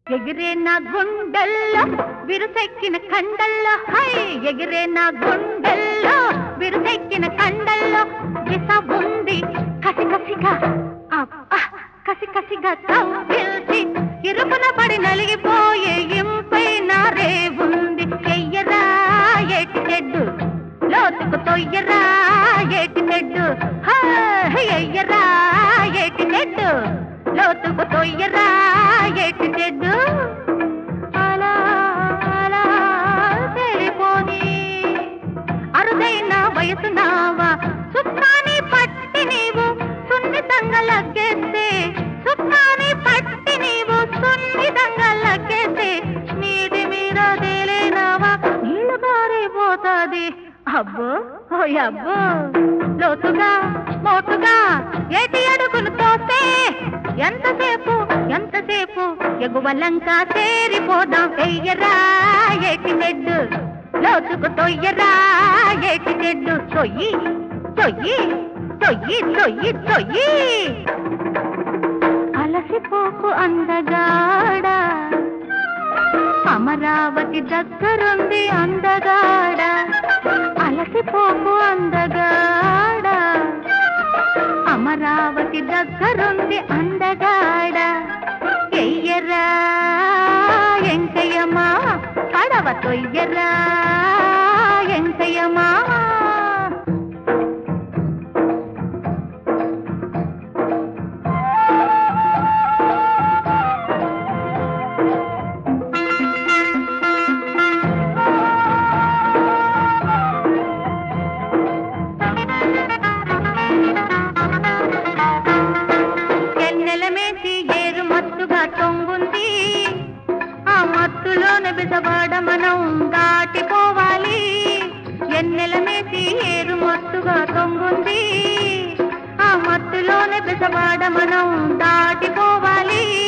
ఎగిరే నా గుండెల్లో విరుసెక్కిన కండల్లో హై ఎగిరే నా గుండెల్లో విరుసెక్కిన కండల్లో దిశ ఉంది కసి కసిగా అబ్బా కసి కసిగా కవ్విల్చి ఇరుకున పడి నలిగిపోయే ఇంపైన రేవుంది ఎయ్యరా ఎట్టి చెడ్డు లోతుకు తొయ్యరా ఎట్టి చెడ్డు హా, ఎయ్యరా ఎట్టి చెడ్డు లోతుకు తొయ్యరా ఎట్టి చెడ్డు అలా అలా తెలిపోని అరుదైన వయసు నావా సుఖాన్ని పట్టి నీవు సున్నితంగా లగ్గేస్తే సుఖాన్ని పట్టి నీవు సున్నితంగా లగ్గేస్తే నీటి మీద తేలేనావా నీళ్ళు పారిపోతాది అబ్బో ఓ అబ్బో లోతుగా మోటుగా ఏటి అడుగులు తోస్తే ఎంతసేపు ఎంతసేపు ఎగువలంక చేరిపోదాం వెయ్యరా ఏటి నెడ్డు లోతుకు తొయ్యరా ఏటి నెడ్డు తొయ్యి తొయ్యి తొయ్యి తొయ్యి తొయ్యి అలసిపోకు అందగాడ అమరావతి దగ్గరుంది అందగాడ అలసిపోకు అందగాడ అమరావతి దగ్గరుంది అందగాడ ఎయ్యరా ఎంకయ్యమా పడవ తొయ్యరా ఎంకయ్యమా ఎన్నెల మేసి ఏరు మత్తుగా తొంగుంది ఆ మత్తులోన బిసబాడ మనం దాటిపోవాలి ఎన్నెల మేసి ఏరు మత్తుగా తొంగుంది ఆ మత్తులోన బిసబాడ మనం దాటిపోవాలి